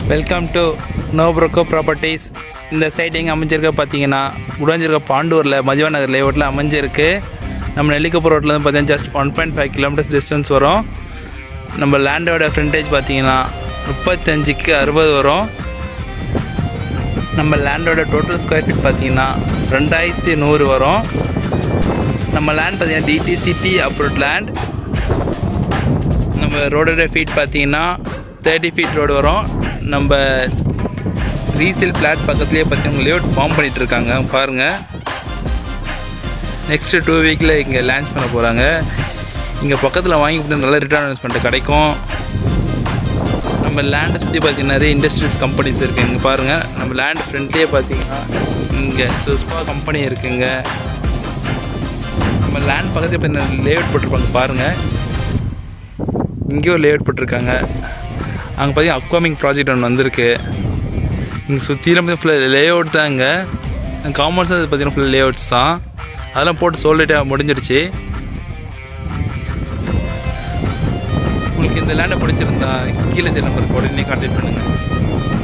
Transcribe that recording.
welcome to no broker properties இந்த site எங்கே அமைஞ்சிருக்க பார்த்தீங்கன்னா உடஞ்சிருக்க பாண்டூரில் மதிவா நகர் லேஅவுட்டில் அமைஞ்சிருக்கு நம்ம நெல்லிக்கப்பு ரோட்லேருந்து பார்த்தீங்கன்னா just one point five kilometers distance வரும் நம்ம லேண்டோட ஃப்ரண்டேஜ் பார்த்தீங்கன்னா முப்பத்தஞ்சுக்கு அறுபது வரும் நம்ம லேண்டோட டோட்டல் ஸ்கொயர் ஃபீட் பார்த்தீங்கன்னா ரெண்டாயிரத்தி நூறு வரும் நம்ம லேண்ட் பார்த்தீங்கன்னா டிடிசிபி அப்ரூவ்ட் லேண்ட் நம்ம ரோடோட ஃபீட் பார்த்தீங்கன்னா தேர்ட்டி ஃபீட் ரோடு வரும் நம்ம ரீசேல் பிளாட் பக்கத்துலேயே பார்த்தீங்கன்னா லேஅவுட் ஃபார்ம் பண்ணிட்டு இருக்காங்க பாருங்கள் நெக்ஸ்ட்டு டூ வீக்கில் இங்கே லான்ச் பண்ண போகிறாங்க இங்கே பக்கத்தில் வாங்கி கொடுத்து நல்ல ரிட்டர்ன் இன்வெஸ்ட்மெண்ட் கிடைக்கும் நம்ம லேண்டை சுற்றி பார்த்தீங்கன்னா நிறைய இண்டஸ்ட்ரியல்ஸ் கம்பெனிஸ் இருக்குது இங்கே பாருங்கள் நம்ம லேண்ட் ஃப்ரண்ட்லேயே பார்த்தீங்கன்னா இங்கே சுஸ்பா கம்பெனி இருக்குங்க நம்ம லேண்ட் பக்கத்தில் இப்போ லேஅவுட் போட்டிருப்பாங்க பாருங்கள் இங்கேயும் லேஅவுட் போட்டிருக்காங்க அங்கே பார்த்தீங்கன்னா அப்கமிங் ப்ராஜெக்ட் ஒன்று வந்திருக்கு இங்கே சுற்றிலும் ஃபுல்லாக லேஅவுட் தான் இங்கே காமர்ஸ் அது பார்த்தீங்கன்னா ஃபுல்லாக லேஅவுட்ஸ் தான் அதெல்லாம் போட்டு சொல்லிட்டு முடிஞ்சிருச்சு உங்களுக்கு இந்த லேண்டை பிடிச்சிருந்தா கீழே நம்பருக்கு உடனே கான்டாக்ட் பண்ணுங்கள்